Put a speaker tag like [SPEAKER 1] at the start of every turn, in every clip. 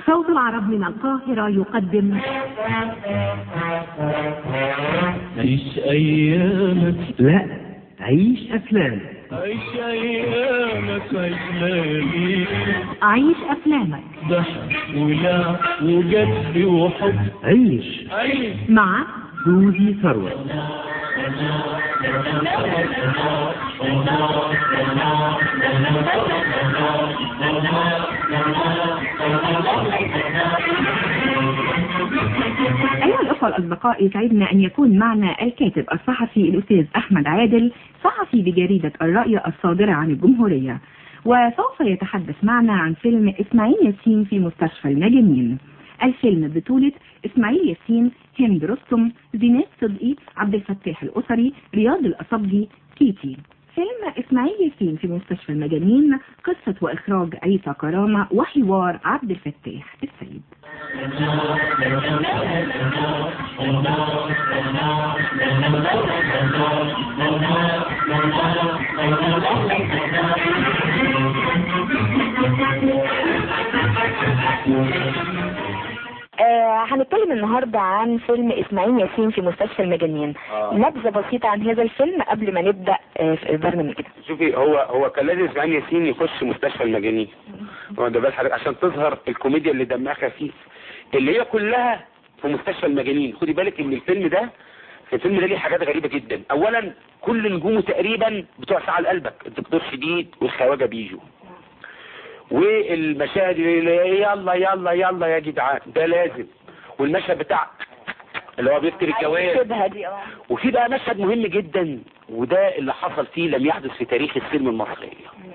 [SPEAKER 1] صوت العرب من القاهرة يقدم
[SPEAKER 2] عيش أيامك
[SPEAKER 3] لا عيش أفلام
[SPEAKER 2] عيش أيامك عيش لياليك
[SPEAKER 1] عيش أفلامك
[SPEAKER 2] ضحك ولعب وجد وحب
[SPEAKER 3] عيش
[SPEAKER 2] عيش
[SPEAKER 1] مع
[SPEAKER 3] سوزي ثروت
[SPEAKER 1] أيها الأخوة الأصدقاء يسعدنا أن يكون معنا الكاتب الصحفي الأستاذ أحمد عادل صحفي بجريدة الرأي الصادرة عن الجمهورية وسوف يتحدث معنا عن فيلم إسماعيل ياسين في مستشفى المجانين الفيلم بطولة إسماعيل ياسين هند رستم زينات صدقي عبد الفتاح الأسري رياض الأصبجي كيتي فيلم إسماعيل ياسين في مستشفى المجانين قصة وإخراج عيسى كرامة وحوار عبد الفتاح السيد
[SPEAKER 4] آه هنتكلم النهاردة عن فيلم إسماعيل ياسين في مستشفى المجانين
[SPEAKER 5] آه.
[SPEAKER 4] نبذة بسيطة عن هذا الفيلم قبل ما نبدأ آه في البرنامج كده
[SPEAKER 5] شوفي هو هو كان لازم اسماعيل ياسين يخش مستشفى المجانين هو ده بس حضرتك عشان تظهر الكوميديا اللي دمها خفيف اللي هي كلها في مستشفى المجانين خدي بالك ان الفيلم ده الفيلم ده ليه حاجات غريبة جدا اولا كل نجومه تقريبا بتوع ساعة قلبك الدكتور شديد والخواجة بيجو والمشاهد اللي يلا يلا يلا يا جدعان ده لازم والمشهد بتاع اللي هو بيكتب الجواب
[SPEAKER 4] شبهة دي اه
[SPEAKER 5] وفي بقى مشهد مهم جدا وده اللي حصل فيه لم يحدث في تاريخ السينما المصرية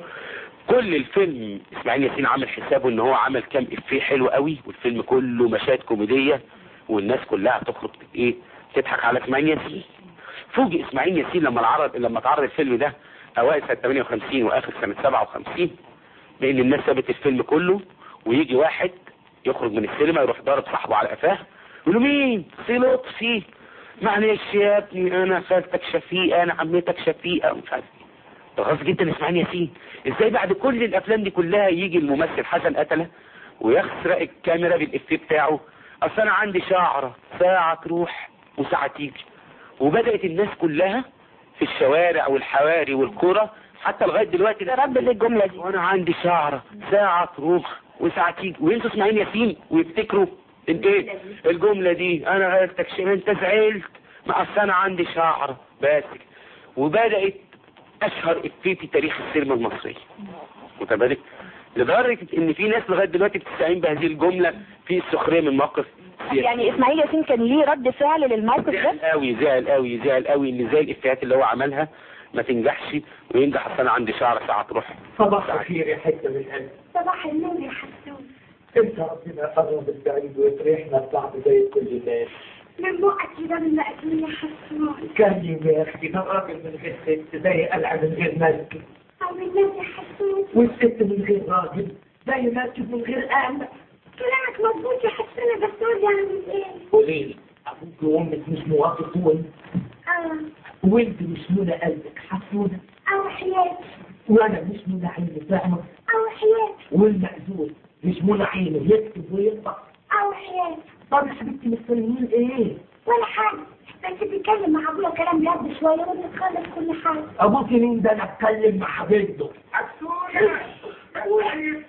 [SPEAKER 5] كل الفيلم اسماعيل ياسين عامل حسابه ان هو عمل كام افيه حلو قوي والفيلم كله مشاهد كوميدية والناس كلها تخرج ايه تضحك على اسماعيل ياسين فوجئ اسماعيل ياسين لما العرض لما اتعرض الفيلم ده اوائل سنة 58 واخر سنة 57 بان الناس سابت الفيلم كله ويجي واحد يخرج من السينما يروح ضارب صاحبه على قفاه يقول له مين سي لطفي معلش يا ابني انا خالتك شفيقه انا عمتك شفيقه مش عارف ايه ده غلط جدا اسماعيل ياسين ازاي بعد كل الافلام دي كلها يجي الممثل حسن قتله ويسرق الكاميرا بالافيه بتاعه اصل انا عندي شعره ساعه تروح وساعه تيجي وبدات الناس كلها في الشوارع والحواري والقرى حتى لغايه دلوقتي
[SPEAKER 4] تردد الجملة دي
[SPEAKER 5] وانا عندي شعره ساعه تروح وساعه تيجي وينسوا اسماعيل ياسين ويفتكروا الايه الجمله دي انا غيرتك شيء انت زعلت ما اصل انا عندي شعره بس كده. وبدات اشهر افيه في تاريخ السينما المصريه واخد بالك لدرجه ان في ناس لغايه دلوقتي بتستعين بهذه الجمله في السخريه من موقف سياسي.
[SPEAKER 4] يعني إسماعيل ياسين كان ليه رد فعل للموقف ده
[SPEAKER 5] زعل قوي زعل قوي زعل قوي ان زي الافيهات اللي هو عملها ما تنجحش وينجح اصل انا عندي شعر ساعه تروح
[SPEAKER 6] صباح الخير يا حته من قلبي
[SPEAKER 7] صباح النور يا حسون
[SPEAKER 6] انت ربنا قرب البعيد ويفرحنا ببعض زي كل الناس
[SPEAKER 7] من بقك كده من مقتول يا حسون
[SPEAKER 6] كان يا اختي ده راجل من غير ست زي قلعه من غير مسجد
[SPEAKER 7] او بالله يا حسون
[SPEAKER 6] والست من غير راجل زي مسجد من غير قلب
[SPEAKER 7] كلامك مظبوط يا حسون بس قول لي اعمل ايه
[SPEAKER 6] وليه ابوك وامك مش موافقون
[SPEAKER 7] اه
[SPEAKER 6] وانت مش منى قلبك حسونه
[SPEAKER 7] او حياتي
[SPEAKER 6] وانا مش منى عيني فاهمه
[SPEAKER 7] او حياتي
[SPEAKER 6] والمأذون مش منى عيني يكتب ويقرا
[SPEAKER 7] او حياتي
[SPEAKER 6] طب يا حبيبتي مستنيين ايه
[SPEAKER 7] ولا حاجة بس بيتكلم مع ابويا كلام جد شوية وبنتخلص كل حاجة
[SPEAKER 6] ابوك مين ده انا اتكلم مع بنته
[SPEAKER 8] حسونة كويس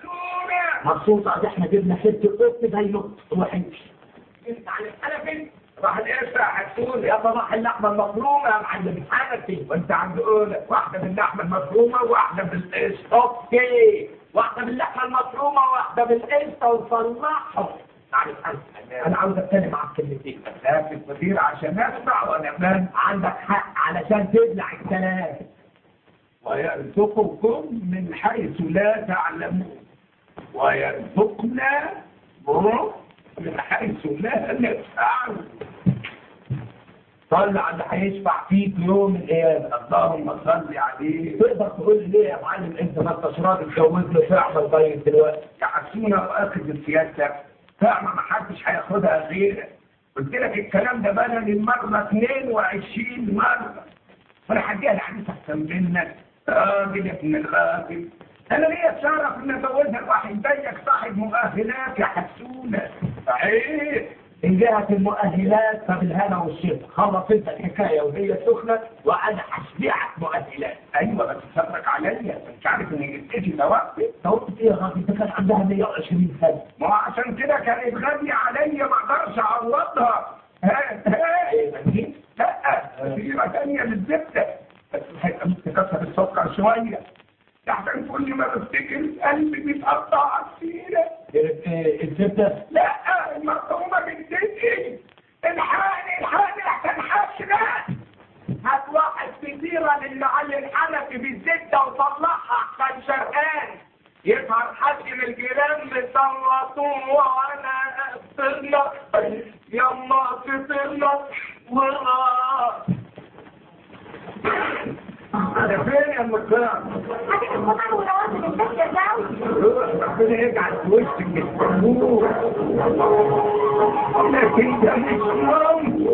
[SPEAKER 8] حسونة
[SPEAKER 6] مبسوطة ده احنا جبنا ست قط زي نقط وحنش
[SPEAKER 8] انت على الحلفين راح القرفة حسونة
[SPEAKER 6] يا صباح اللحمة المفرومة يا معلم حنفي
[SPEAKER 8] وانت عند قولك واحدة باللحمة المفرومة وواحدة بالقشطة
[SPEAKER 6] اوكي واحدة باللحمة المفرومة واحدة بالقشطة وصلحهم
[SPEAKER 8] عارف انا انا عاوز اتكلم معاك كلمتين اسافر الفطير عشان اسمع وانا فاهم
[SPEAKER 6] عندك حق علشان تبلع الكلام
[SPEAKER 8] ويرزقكم من حيث لا تعلمون ويرزقنا من حيث لا نفعل
[SPEAKER 6] صل على اللي هيشفع فيك يوم القيامة
[SPEAKER 8] اللهم صل عليه
[SPEAKER 6] تقدر تقول لي ليه يا معلم انت ما انتش راضي تجوز له فعلا لغايه دلوقتي
[SPEAKER 8] يحسونا واخذ سيادتك فاهمة ما حدش هياخدها غيرك قلت لك الكلام ده بقى للمرة 22 مرة فانا هديها الحديث احسن منك راجل يا ابن الراجل انا ليا الشرف ان اتجوزك واحد زيك صاحب مؤهلات يا حسونه عيب
[SPEAKER 6] ان جهة المؤهلات فبالهنا والشفا خلص انت الحكاية وهي سخنة وانا هشبعك مؤهلات
[SPEAKER 8] ايوه بس صبرك عليا أنت مش عارف ان جدتي توفت
[SPEAKER 6] توقف ايه يا راجل ده كان عندها 120 سنة
[SPEAKER 8] ما هو عشان كده كانت غالية عليا ما اقدرش اعوضها ها ها لا سيرة تانية للزبدة بس هيبقى متكسر السكر شوية عشان كل ما بفتكر قلبي بيتقطع على السيرة
[SPEAKER 6] الزبدة
[SPEAKER 8] لا المرحومة جدتي الحقني الحقني احسن حشرة هات واحد فطيرة للمعلم حنفي بالزبدة وطلعها احسن شرقان يظهر حد من الجيران مسلطوه وانا فطرنا يلا فطرنا ورا انا فين يا مكان
[SPEAKER 7] هذه المطار ونوازل البيت يا زاوي
[SPEAKER 8] ربنا يجعل في وشك الصندوق لكن ده مش ممكن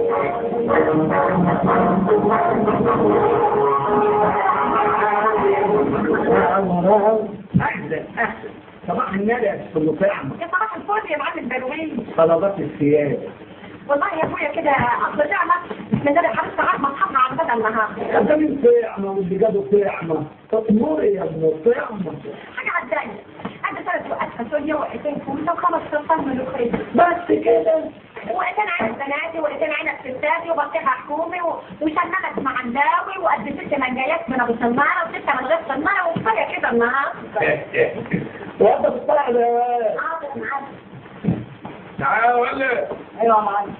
[SPEAKER 6] اهلا اهلا صباح الندى في المطعم
[SPEAKER 7] يا صباح الفل يا معلم بلوين
[SPEAKER 6] طلبات الثياب
[SPEAKER 7] والله يا ابويا كده اصل نعمة من ده حرصت عارف مصحفنا على بدل النهار
[SPEAKER 6] ده من طعمة واللي جابوا طعمة تطمري يا ابن طعمة
[SPEAKER 7] حاجة عداني عندي ثلاث وقت فاصوليا وقتين فول وخمس صفار ملوخية
[SPEAKER 6] بس كده
[SPEAKER 7] وقتين عنب بناتي وقتين عنب ستاتي وبطيخة حكومي و- وشمامة معنداوي وقد ست منجايات من ابو سمارة وستة من غير سمارة وكفاية كده النهار
[SPEAKER 6] وانت بتطلع ده
[SPEAKER 7] حاضر معلم
[SPEAKER 8] تعال ولا
[SPEAKER 7] ايوه يا معلم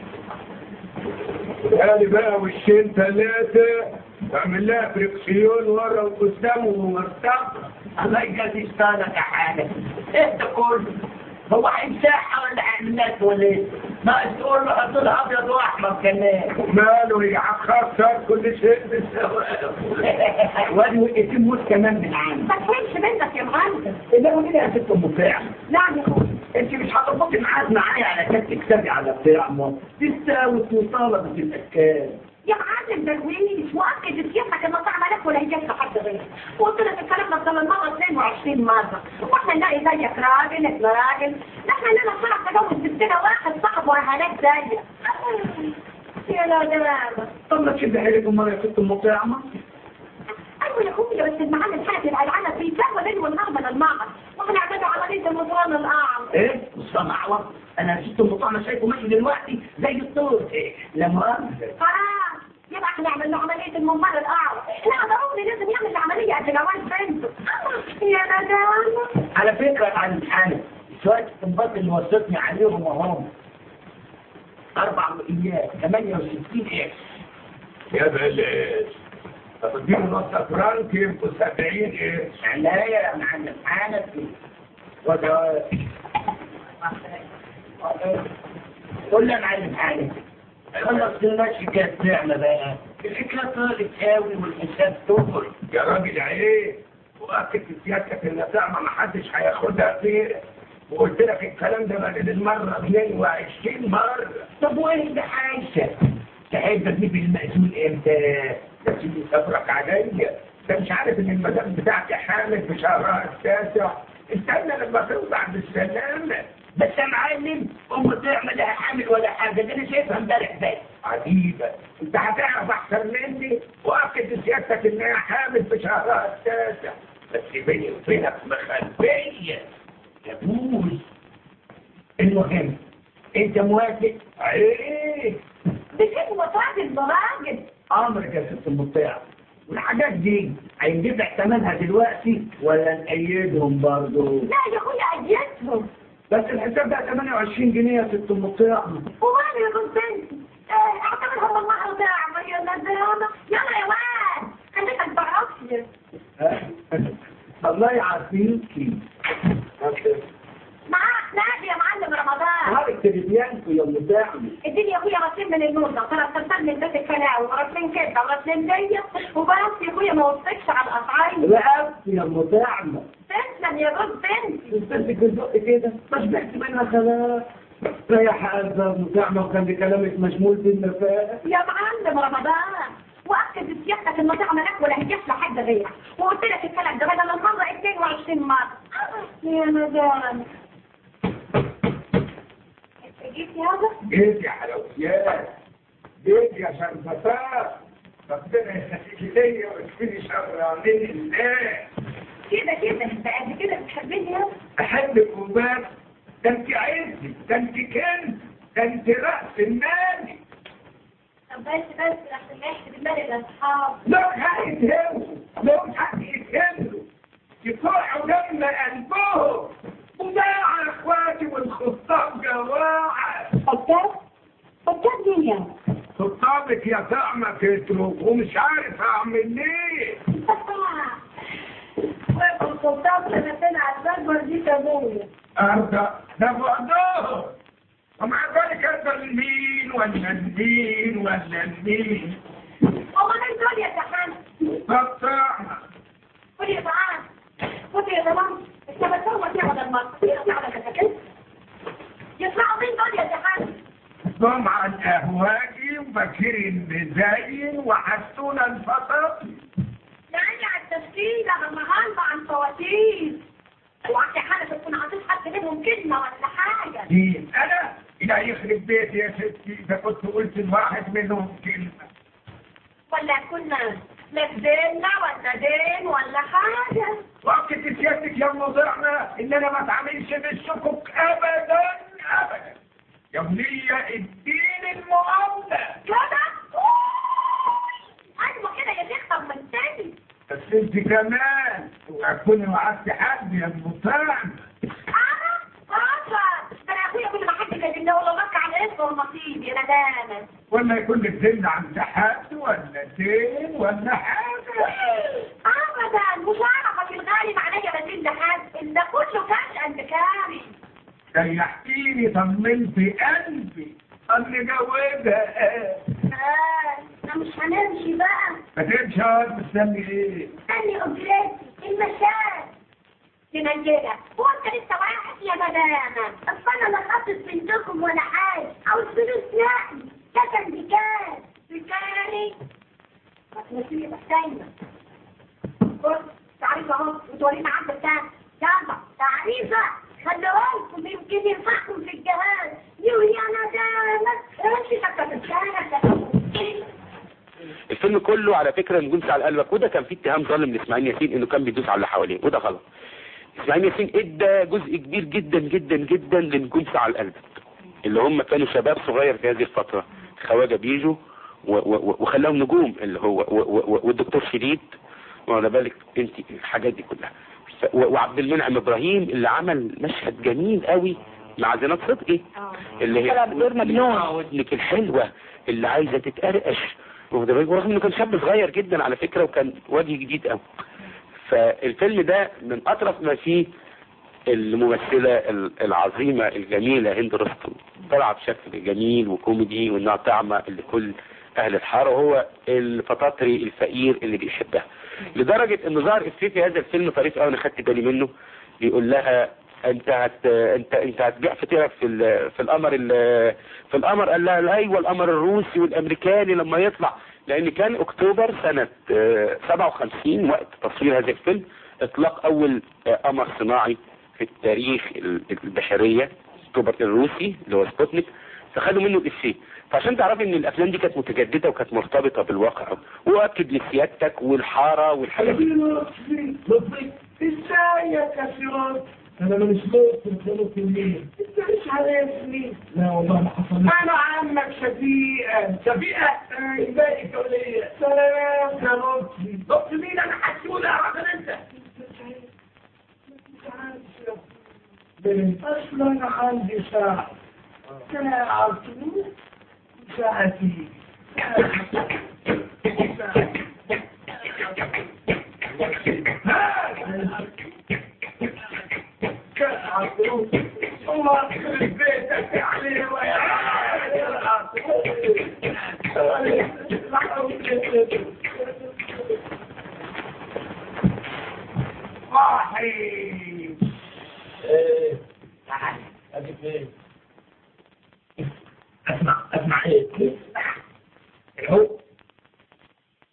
[SPEAKER 8] قال بقى وشين ثلاثة اعمل لها فريكسيون ورا وقدام ومرتاح
[SPEAKER 6] الله يجازي ستانك يا حاجة ايه ده كله هو هيمسحها ولا هيعمل لك ولا ايه؟ ما تقول له حط لها ابيض واحمر كمان
[SPEAKER 8] ماله يا خسر كل شيء بالسواء
[SPEAKER 6] وادي وقتين موت كمان من عندي
[SPEAKER 7] ما تفهمش منك يا معلم
[SPEAKER 6] ده ودي يا ست ام فعل
[SPEAKER 7] نعم يا اخويا
[SPEAKER 6] انت مش هتربطي معاد معايا على كاس تكسبي على بتاعمه تساوي مطالبة الاشكال
[SPEAKER 7] يا معلم درويش مؤكد سيادتك انه طعم لك ولا يجيب حد غيرك وقلت لك الكلام ده صار المره 22 مره واحنا نلاقي زيك راجل ابن راجل نحن لنا صعب تجوز بنتنا واحد صاحب وهناك زيك يا لا دلالة
[SPEAKER 6] طب ما تشد حيلك امال يا ست ام طعمه
[SPEAKER 7] ايوه يا اخويا بس المعلم حاتم العلانة في فهو بينه والنار من المعبد وبنعمله عملية المطران الاعمى
[SPEAKER 6] ايه مصطفى عوض انا ست ام طعمه شايفه ماشي دلوقتي زي الطور ايه لما
[SPEAKER 7] خلاص يبقى احنا نعمل له عملية الممر الأعرى لا ضروري لازم يعمل عملية قبل جواز بنته يا ندامة
[SPEAKER 6] على فكرة يا معلم حامد شوية الطنبات اللي وصلتني عليهم وهم أربع مئيات 68 إكس
[SPEAKER 8] يا بلاش دي نص فرانك يبقوا 70 ايه
[SPEAKER 6] عناية يا معلم حامد وده قول لي يا معلم حامد خلص المشي كانت نعمة بقى الحكاية طالت قوي والحساب طول
[SPEAKER 8] يا راجل عيب واكد في سيادتك ان الطعمه ما حدش هياخدها غيرك وقلت لك الكلام ده بدل المره 22 مره
[SPEAKER 6] طب وايه ده حاجة تحب تجيب المأذون امتى
[SPEAKER 8] يا سيدي صبرك عليا انت مش عارف ان المدام بتاعتي حامل في شهرها التاسع استنى لما توضع بالسلامه
[SPEAKER 6] بس يا معلم ام تعمل لها حامل ولا حاجه ده انا شايفها امبارح بس
[SPEAKER 8] عجيبة انت هتعرف احسن مني واكد لسيادتك انها حامل في شهرها التاسع بس بيني وبينك مخبية
[SPEAKER 6] يبوظ المهم انت موافق
[SPEAKER 8] ايه
[SPEAKER 7] بشيء وصعد براجل
[SPEAKER 6] امرك يا ست المطيع والحاجات دي هينجيب لك ثمنها دلوقتي ولا نأيدهم برضه
[SPEAKER 7] لا يا اخويا اجيتهم
[SPEAKER 6] بس الحساب ده 28 جنيه يا ست المطيع
[SPEAKER 7] ومالي يا بنتي اه اعتبرهم الله داعمة يا ندامة يلا يا واد خليك تعرفني
[SPEAKER 6] الله يعافيكي
[SPEAKER 7] معاك نادي يا معلم رمضان
[SPEAKER 6] هارك تلفزيونكم يا متاعمي
[SPEAKER 7] اديني يا اخويا راسين من النور ده وثلاث تمثال من بيت الكلاوي وراسين كده وراسين دية وبس يا اخويا ما وصلتش على القطعين
[SPEAKER 6] رقبتي يا متاعمة
[SPEAKER 7] تسلم يا جوز بنتي
[SPEAKER 6] بنتك الزق كده مش بحت منها خلاص ريح قلبها متاعمة وكان بكلامك مشمول بالنفاق
[SPEAKER 7] يا معلم رمضان واكد سيادتك انه تعمل لك ولا هيجيش لحد غيرك وقلت لك الكلام ده بدل المره 22 مره يا مدام جيت هذا
[SPEAKER 8] جيت يا حلويات جيت يا شرفتات ربنا يخليكي ليا ويكفيني شر عاملين الله
[SPEAKER 7] كده كده انت قد كده بتحبني يا
[SPEAKER 8] احبك وبس ده انت عزي ده انت كنز ده انت راس المال
[SPEAKER 7] طب بس بس عشان ما يحسب المال الاصحاب
[SPEAKER 8] لو حق يتهموا لو حق يتهموا يطلعوا دم قلبهم وضاع اخواتي والخطاب جواعه
[SPEAKER 7] خطاب خطاب مين يا
[SPEAKER 8] خطابك يا طعمة كترو ومش عارف اعمل ايه
[SPEAKER 7] الخطاب سنتين على الزجر دي تابويا
[SPEAKER 8] ارضى ده بعضهم ومع ذلك ارضى المين ولا المين ولا المين
[SPEAKER 7] هو مين دول يا سحان
[SPEAKER 8] طعمة
[SPEAKER 7] خد يا سحان خد يا زمان انت بتسوى دي على المرة يطلع على كتاكل يطلعوا مين دول يا سحان
[SPEAKER 8] طمعا اهواجي وبكير مزين وحسونا الفطر
[SPEAKER 7] يعني على التفكير لما غالبة عن فواتير وعندي حالة تكون عطيت حد منهم كلمة ولا حاجة
[SPEAKER 8] مين انا لا يخرب بيتي يا ستي اذا كنت قلت لواحد منهم كلمة
[SPEAKER 7] ولا كنا نزلنا ولا دين ولا حاجة
[SPEAKER 8] وقت سيادتك يا مضيعنا ان انا ما اتعاملش بالشكوك ابدا ابدا يا بنية الدين المؤمنة
[SPEAKER 7] كده ايوه كده يا شيخ طب من تاني
[SPEAKER 8] بس انت كمان وهتكوني وعدت حد يا المطعم
[SPEAKER 7] انا اصلا ده انا اخويا كل ما حد كان لو لو بكى على اسمه والنصيب يا ندامة
[SPEAKER 8] ولا يكون لك دين عند حد ولا دين ولا حاجة
[SPEAKER 7] ابدا مش عارفة الغالب عليا بدين لحد ده كله كاش قد كامل
[SPEAKER 8] ريحتيني طمنت قلبي قال جوزها
[SPEAKER 7] اه انا مش هنمشي بقى
[SPEAKER 8] ما تمشي اقعد مستني ايه
[SPEAKER 7] استني اجرتي المشاة تنجلة هو انت لسه واحد يا مدامة اصل انا لا خطت بنتكم ولا حاجة او الفلوس نقل سكن بكام بكاري نسيبك دايما بص تعريفة اهو وتورينا عندك تاني يلا تعريفة خلي بالكم يمكن ينفعكم في الجهاز يو يا ندامة امشي سكت الشارع
[SPEAKER 5] الفيلم كله على فكرة نجوم على قلبك وده كان فيه اتهام ظالم لاسماعيل ياسين انه كان بيدوس على اللي حواليه وده غلط اسماعيل ياسين ادى جزء كبير جدا جدا جدا لنجوم على قلبك اللي هم كانوا شباب صغير في هذه الفترة خواجة بيجو و- و- وخلاهم نجوم اللي هو و- و- والدكتور شديد واخد بالك انت الحاجات دي كلها ف- و- وعبد المنعم ابراهيم اللي عمل مشهد جميل قوي مع زينات صدقي اللي هي
[SPEAKER 4] طلع بدور مجنون.
[SPEAKER 5] آه، ودنك الحلوة اللي عايزة تتقرقش واخد بالك ورغم انه كان شاب صغير جدا على فكرة وكان وجه جديد قوي فالفيلم ده من اطرف ما فيه الممثلة ال- العظيمة الجميلة هند رستم طلع بشكل جميل وكوميدي وانها طعمة اللي كل اهل الحارة وهو الفطاطري الفقير اللي بيحبها لدرجة ان ظهر افيه في هذا الفيلم طريف قوي انا خدت بالي منه بيقول لها انت هت انت انت هتبيع فطيرك في ال... في القمر ال... في القمر قال لها لا، ايوه القمر الروسي والامريكاني لما يطلع لان كان اكتوبر سنة آه، 57 وقت تصوير هذا الفيلم اطلاق اول آه، قمر صناعي في التاريخ ال- البشرية اكتوبر الروسي اللي هو سبوتنيك فخدوا منه الافيه فعشان تعرفي ان الافلام دي كانت متجددة وكانت مرتبطة بالواقع واكد لسيادتك والحارة والحاجات دي
[SPEAKER 8] لطفي لطفي ازاي يا كسرات انا مش لطفي خلق المين انت مش عارفني لا والله ما حصل انا عمك شفيقة شفيقة ازيك ولا ايه سلام يا لطفي لطفي مين انا حسول اعرف انت اصلا عندي ساعة ساعة ساعتي الله يخرب بيتك يا علي صاحي تعال ادي فين اسمع اسمع ايه هو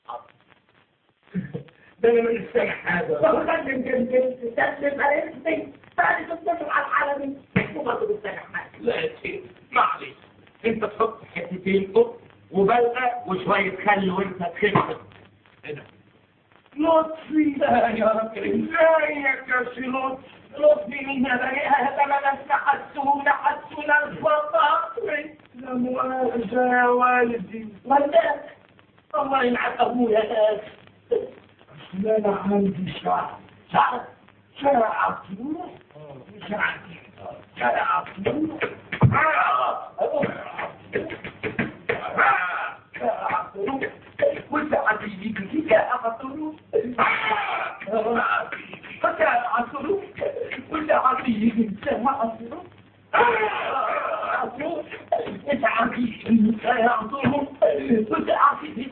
[SPEAKER 8] انا مش سامع حاجه
[SPEAKER 6] بخدم جنبي تسلم عرفتي بعد تتصل على العالمي وبرضه بتسامح حاجه
[SPEAKER 8] لا يا سيدي معلش انت تحط حتتين قط وبلقى وشويه خل وانت تخف هنا لطفي لا يا راجل ازيك يا سي لطفي لطفي مين هذا هذا ما نستحسون حسون الفطاطري لا مؤاخذة يا والدي
[SPEAKER 6] مردك الله يلعن ابويا يا
[SPEAKER 8] لا انا عندي شعر
[SPEAKER 6] شعر
[SPEAKER 8] شعر عطلوح شعر شعر عطلوح وانت عطيك كده عطلوح وانت عطلوح وانت عطيك انت ما عطلوح عطلوح انت عطيك انت يا عطلوح وانت عطيك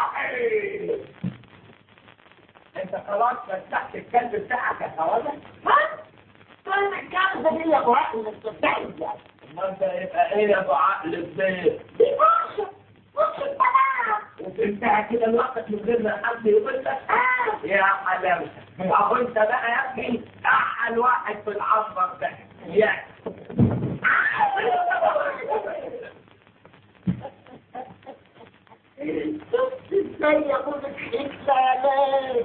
[SPEAKER 8] انت خلاص فتحت الكلب بتاعك يا خواجه
[SPEAKER 6] ها؟ كان الكلمة دي يا ابو عقل استفزازة
[SPEAKER 8] ما انت يبقى ايه يا ابو عقل البيت
[SPEAKER 6] دي بص بص البلاء
[SPEAKER 8] وتنتهي كده الوقت من غير ما حد يقول لك
[SPEAKER 6] آه.
[SPEAKER 8] يا حلاوتك اهو انت بقى يا ابني احل واحد في العصر ده يا
[SPEAKER 6] بص ازاي يا ابو الخير عليك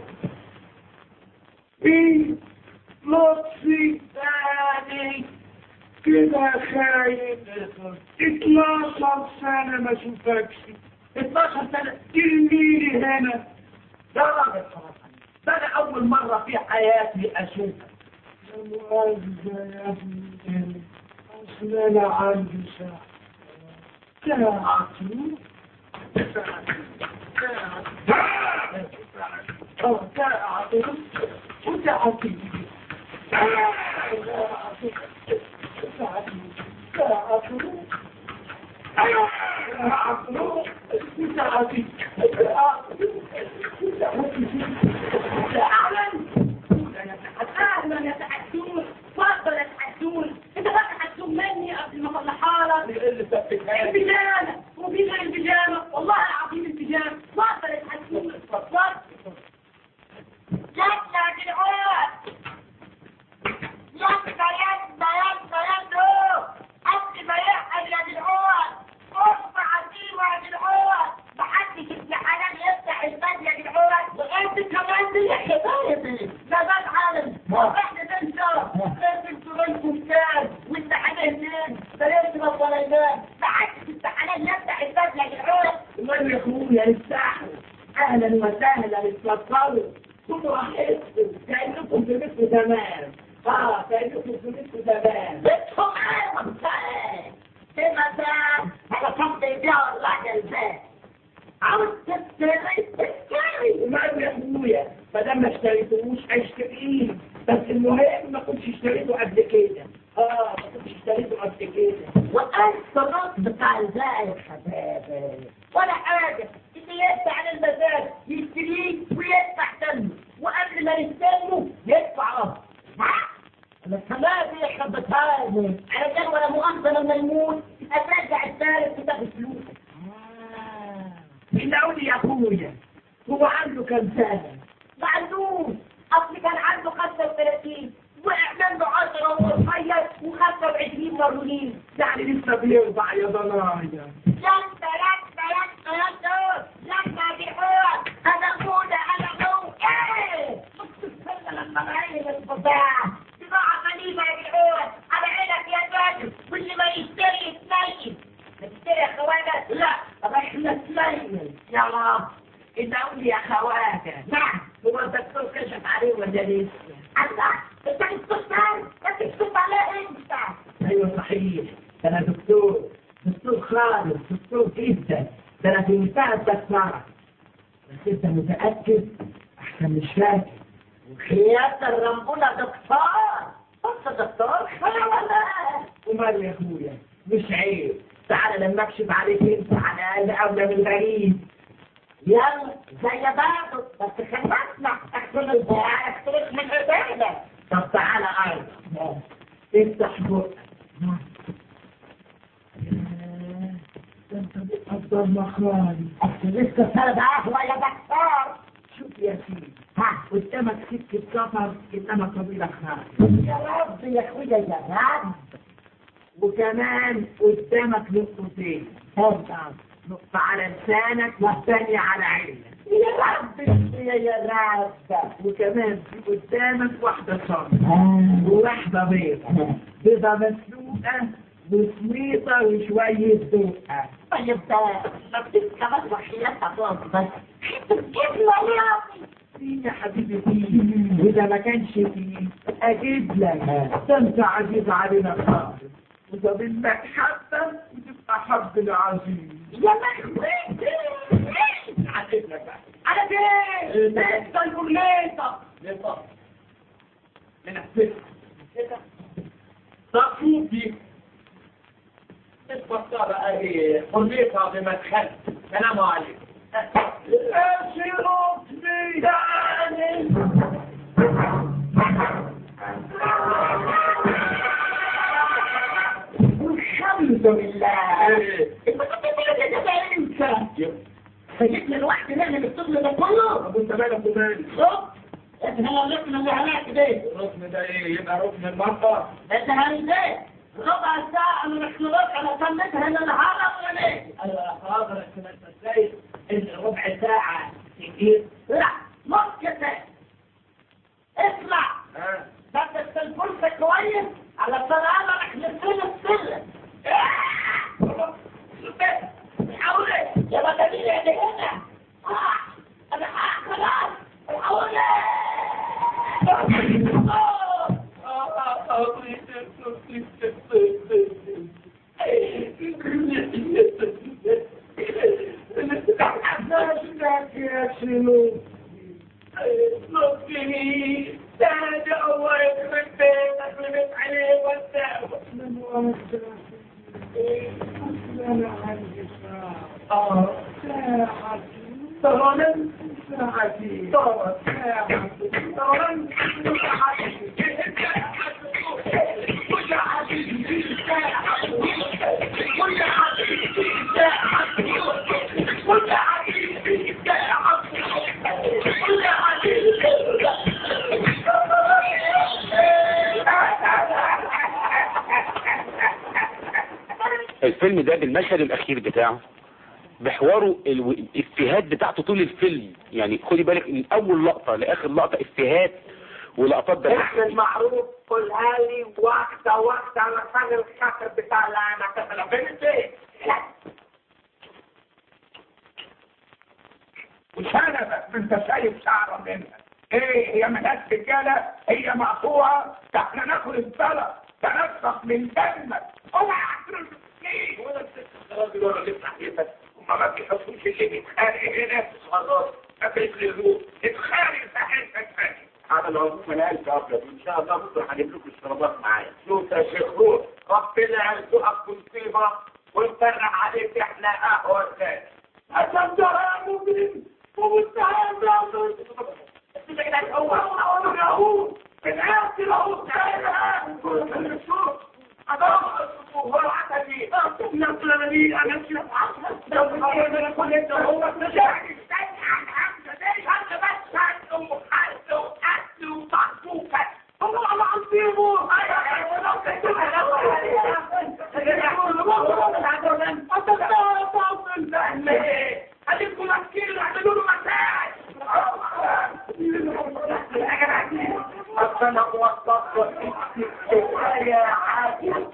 [SPEAKER 8] ايه لطفي ثاني كده خايف 12 سنة ما شوفكش 12 سنة ترميلي هنا يا راجل ده انا اول مرة في حياتي اشوفك يا مؤاخذة يا ابني اصل انا عندي ساعة ساعة اه ساعة وساعة
[SPEAKER 7] اهلا يا تحسون اتفضل يا تحسون انت بقى تحسون مني قبل ما اصلحها لك البيجامه وفي غير البيجامه والله العظيم البيجامه اتفضل يا تحسون اتفضل
[SPEAKER 6] يلا دلوقتي يلا يلا يلا يلا قبل ما يحصل يا دلوقتي قصة عظيمة يا دلوقتي محدش ابن حلال يفتح الباب يا دلوقتي وانت كمان دي يا حبايبي ده ده العالم احنا ننسى لازم تبينكم كام وانت حلال مين بلاش ربنا محدش ابن حلال يفتح الباب يا دلوقتي
[SPEAKER 8] الله يا اخويا افتحوا اهلا وسهلا اتفضلوا كلوا راحتكم كانكم في مثل زمان اه كانكم في مثل زمان
[SPEAKER 6] بيتهم عالم تاني كما ده على صد يبيع الله البيت عاوز تشتري تشتري
[SPEAKER 8] ما يا اخويا ما دام ما اشتريتوش اشتريه بس المهم ما كنتش اشتريته قبل كده اه ما كنتش اشتريته قبل كده
[SPEAKER 6] وأنت الرد بتاع الباقي يا حبايبي ولا حاجة اللي يدفع على المزاد يشتريه ويدفع دمه وقبل ما يستلمه يدفع رد انا السماء دي خبتها لي علشان ولا مؤاخذة لما يموت ارجع الثالث وتاخد فلوسك
[SPEAKER 8] بيلاقوني يا اخويا هو عنده كام سنه
[SPEAKER 6] ما عندوش اصل كان عنده 35 وقع منه 10 وهو صغير و25 مرولين
[SPEAKER 8] يعني لسه بيرضع يا ضنايا
[SPEAKER 6] يلا يلا يلا يلا يلا بيقول انا موجة انا مو ايه بص السنة لما العين البضاعة بضاعة غريبة يا بيقول على عينك يا جاجل واللي ما يشتري يتنيل تشتري يا خواجة لا طب احنا نتنيل يا رب
[SPEAKER 8] ادعوا يا خواجه
[SPEAKER 6] نعم
[SPEAKER 8] هو الدكتور كشف عليه ولا لسه
[SPEAKER 6] الله انت بتشتغل انت بتشتغل على انت
[SPEAKER 8] ايوه صحيح ده انا دكتور دكتور خالص دكتور جدا ده انا في منتهى الدكتوراه بس انت متاكد احسن مش فاكر
[SPEAKER 6] خيانة الرمبولة دكتور بص دكتور خيانة
[SPEAKER 8] ومال يا اخويا مش عيب تعال لما اكشف عليك انت على الاقل اولى من غريب
[SPEAKER 6] يلا زي بعضه بس خلصنا احسن البيع اختلف من عبادة
[SPEAKER 8] طب تعالى ايضا افتح بقك ده انت بتقدر مخالي
[SPEAKER 6] بس لسه سرد قهوة يا دكتور
[SPEAKER 8] شوف يا سيدي
[SPEAKER 6] ها قدامك سكة سفر انما طويلة خالص يا رب يا اخويا يا رب وكمان قدامك نقطتين نقطة نقطة على لسانك والثانية على عينك يا رب يا يا رب وكمان في قدامك واحدة صمت وواحدة بيضة بيضة مسلوقة وسميطة وشوية دوقة
[SPEAKER 7] طيب ده ما بتتكبس وحياتك بس حتة جبنة يا
[SPEAKER 6] فيه يا حبيبي فيه وإذا ما كانش فيه أجيب لك ده أنت عزيز علينا خالص وإذا بدك حتى وتبقى حب العزيز
[SPEAKER 7] يا مخويتي
[SPEAKER 6] عجب لك بقى
[SPEAKER 7] على فين؟ لسه البرليطة
[SPEAKER 6] ليه من السكة صفوفي اتفضل بقى هي حريتها بمدخل سلام عليكم اشربني يعني
[SPEAKER 7] الحمد لله انت كنت بتقول ده انت سيدنا الواحد نعمل الطفل ده كله
[SPEAKER 6] طب انت مالك ومالي
[SPEAKER 7] شوف احنا الركن اللي هناك ده
[SPEAKER 6] الركن ده ايه يبقى ركن المطبخ
[SPEAKER 7] انت هنزل ربع ساعة من اختلاط على سنتها من الهرم ولا ايه؟
[SPEAKER 6] ايوه حاضر انت انت شايف ان ربع ساعة تجيب
[SPEAKER 7] لا ممكن ده اسمع
[SPEAKER 6] ها
[SPEAKER 7] ثبت الفرصة كويس على السلامة رح نسلم السلم حاول يا مدنية اللي هنا آه، انا ح- خلاص حاول
[SPEAKER 6] نفسك يا شنو نفسي تاج الله يخرب بيتك ويمت عليه والدعوة أنا عندي ساعة آه ساعة طبعا ساعتي طبعا ساعة طبعا
[SPEAKER 5] الفيلم ده بالمشهد الاخير بتاعه بحواره الو- الافيهات بتاعته طول الفيلم يعني خدي بالك من اول لقطة لاخر لقطة افيهات ولقطات ده
[SPEAKER 6] احنا المعروف قولها لي واحدة واحدة علشان الخاطر بتاع اللي انا كتبه فهمت ايه؟ وشنبك انت شايف شعره منها ايه هي ملهاش رجاله هي مقطوعه ده احنا ناكل البلد تنفخ من دمك اوعى تروح ليه ولا الراجل ولا اللي تحت هما ما بيحطوش اللي بيتخانق هنا خلاص ما بيخلقوه اتخانق في حته ثانيه
[SPEAKER 9] على العموم انا الف ابيض وان شاء الله بكره هجيب لكم الشرابات معايا
[SPEAKER 6] شوف يا شيخ روح ربنا يرزقك مصيبه ونفرح عليك احنا قهوه تاني عشان ده مجرم ومستعان ده هو هو هو الناس له سائلها شوف أدور هو عتبي نقل لي أنا شوف لو أنا كل أنت هو تجاري استنى عن حمزة ليش أنت بس حد وحد وحد ومحبوكة هو على عصيبه عليكم مسكين اعملوا له مساج أصلا وصلت يا عاجل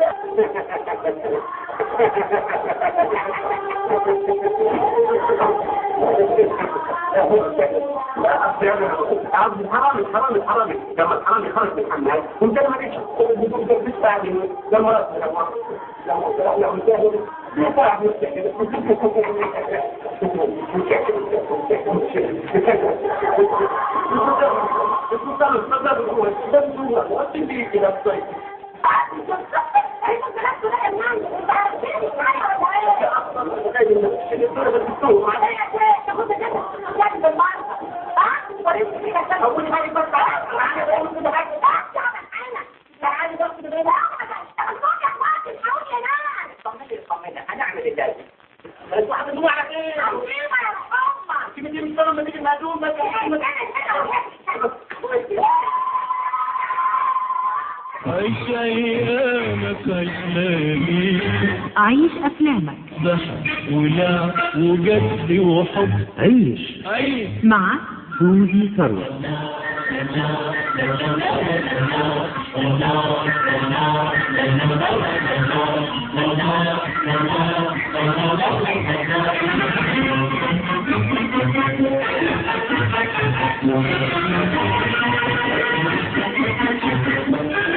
[SPEAKER 9] عبد حرامي حرامي حرامي لما الحرامي خرج من الحمام وانت ما جيتش بتدفع عليه لما لما لما لما مشاهد بيطلع
[SPEAKER 6] هنعمل ازاي؟ بس واحد على ايه؟ تيجي تيجي تيجي تيجي
[SPEAKER 2] عيش ايامك عيش لياليك
[SPEAKER 1] عيش أفلامك
[SPEAKER 2] ضحك ولعب وجد وحب
[SPEAKER 3] عيش
[SPEAKER 2] عيش
[SPEAKER 1] مع
[SPEAKER 3] فوزي ثروت